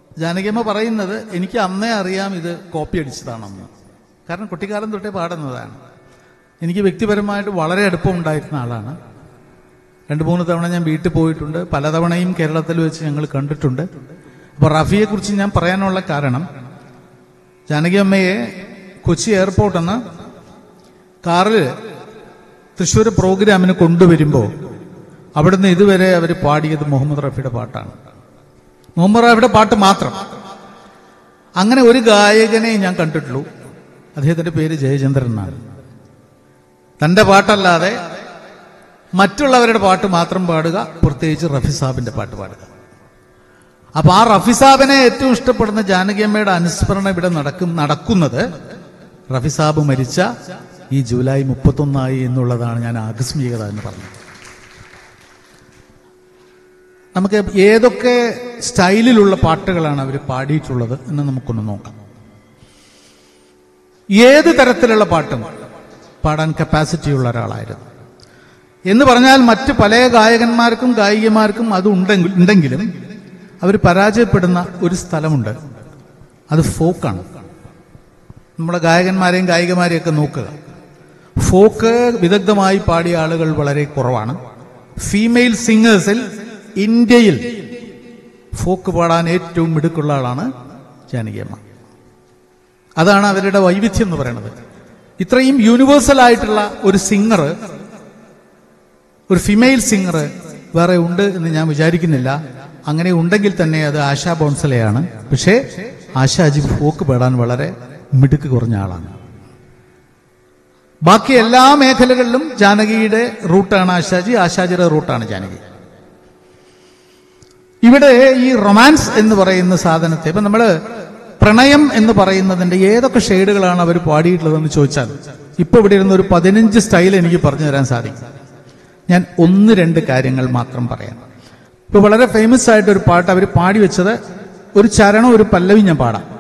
ജാനകിയമ്മ പറയുന്നത് എനിക്ക് അന്നേ അറിയാം ഇത് കോപ്പി അടിച്ചതാണെന്ന് കാരണം കുട്ടിക്കാലം തൊട്ടേ പാടുന്നതാണ് എനിക്ക് വ്യക്തിപരമായിട്ട് വളരെ അടുപ്പമുണ്ടായിരുന്ന ആളാണ് രണ്ട് മൂന്ന് തവണ ഞാൻ വീട്ടിൽ പോയിട്ടുണ്ട് പലതവണയും കേരളത്തിൽ വെച്ച് ഞങ്ങൾ കണ്ടിട്ടുണ്ട് അപ്പോൾ റഫിയെ കുറിച്ച് ഞാൻ പറയാനുള്ള കാരണം ജാനകിയമ്മയെ കൊച്ചി എയർപോർട്ടിൽ നിന്ന് കാറിൽ തൃശ്ശൂർ പ്രോഗ്രാമിന് കൊണ്ടുവരുമ്പോൾ അവിടുന്ന് ഇതുവരെ അവർ പാടിയത് മുഹമ്മദ് റഫിയുടെ പാട്ടാണ് മുഹമ്മദ് റഫിയുടെ പാട്ട് മാത്രം അങ്ങനെ ഒരു ഗായകനെ ഞാൻ കണ്ടിട്ടുള്ളൂ അദ്ദേഹത്തിന്റെ പേര് ജയചന്ദ്രൻ എന്നാണ് തന്റെ പാട്ടല്ലാതെ മറ്റുള്ളവരുടെ പാട്ട് മാത്രം പാടുക പ്രത്യേകിച്ച് റഫി സാബിന്റെ പാട്ട് പാടുക അപ്പൊ ആ റഫി സാബിനെ ഏറ്റവും ഇഷ്ടപ്പെടുന്ന ജാനകിയമ്മയുടെ അനുസ്മരണം ഇവിടെ നടക്കും നടക്കുന്നത് റഫി സാബ് മരിച്ച ഈ ജൂലൈ മുപ്പത്തൊന്നായി എന്നുള്ളതാണ് ഞാൻ ആകസ്മികത എന്ന് പറഞ്ഞത് നമുക്ക് ഏതൊക്കെ സ്റ്റൈലിലുള്ള പാട്ടുകളാണ് അവർ പാടിയിട്ടുള്ളത് എന്ന് നമുക്കൊന്ന് നോക്കാം ഏത് തരത്തിലുള്ള പാട്ടും പാടാൻ കപ്പാസിറ്റി ഉള്ള ഒരാളായിരുന്നു എന്ന് പറഞ്ഞാൽ മറ്റ് പല ഗായകന്മാർക്കും ഗായികമാർക്കും അത് ഉണ്ടെങ്കിൽ ഉണ്ടെങ്കിലും അവർ പരാജയപ്പെടുന്ന ഒരു സ്ഥലമുണ്ട് അത് ഫോക്കാണ് നമ്മുടെ ഗായകന്മാരെയും ഗായികമാരെയും ഒക്കെ നോക്കുക ഫോക്ക് വിദഗ്ധമായി പാടിയ ആളുകൾ വളരെ കുറവാണ് ഫീമെയിൽ സിംഗേഴ്സിൽ ഇന്ത്യയിൽ ഫോക്ക് പാടാൻ ഏറ്റവും മിടുക്കുള്ള ആളാണ് ജാനകിയമ്മ അതാണ് അവരുടെ വൈവിധ്യം എന്ന് പറയുന്നത് ഇത്രയും യൂണിവേഴ്സൽ ആയിട്ടുള്ള ഒരു സിംഗർ ഒരു ഫിമെയിൽ സിംഗർ വേറെ ഉണ്ട് എന്ന് ഞാൻ വിചാരിക്കുന്നില്ല അങ്ങനെ ഉണ്ടെങ്കിൽ തന്നെ അത് ആശാ ബോൺസലെയാണ് പക്ഷേ ആശാജി ഫോക്ക് പാടാൻ വളരെ മിടുക്ക് കുറഞ്ഞ ആളാണ് ബാക്കി എല്ലാ മേഖലകളിലും ജാനകിയുടെ റൂട്ടാണ് ആശാജി ആശാജിയുടെ റൂട്ടാണ് ജാനകി ഇവിടെ ഈ റൊമാൻസ് എന്ന് പറയുന്ന സാധനത്തെ ഇപ്പൊ നമ്മള് പ്രണയം എന്ന് പറയുന്നതിന്റെ ഏതൊക്കെ ഷെയ്ഡുകളാണ് അവർ പാടിയിട്ടുള്ളതെന്ന് ചോദിച്ചാൽ ഇപ്പൊ ഇവിടെ ഇരുന്ന ഒരു പതിനഞ്ച് സ്റ്റൈൽ എനിക്ക് പറഞ്ഞു തരാൻ സാധിക്കും ഞാൻ ഒന്ന് രണ്ട് കാര്യങ്ങൾ മാത്രം പറയാം ഇപ്പൊ വളരെ ഫേമസ് ആയിട്ട് ഒരു പാട്ട് അവർ പാടി വെച്ചത് ഒരു ചരണം ഒരു പല്ലവി ഞാൻ പാടാം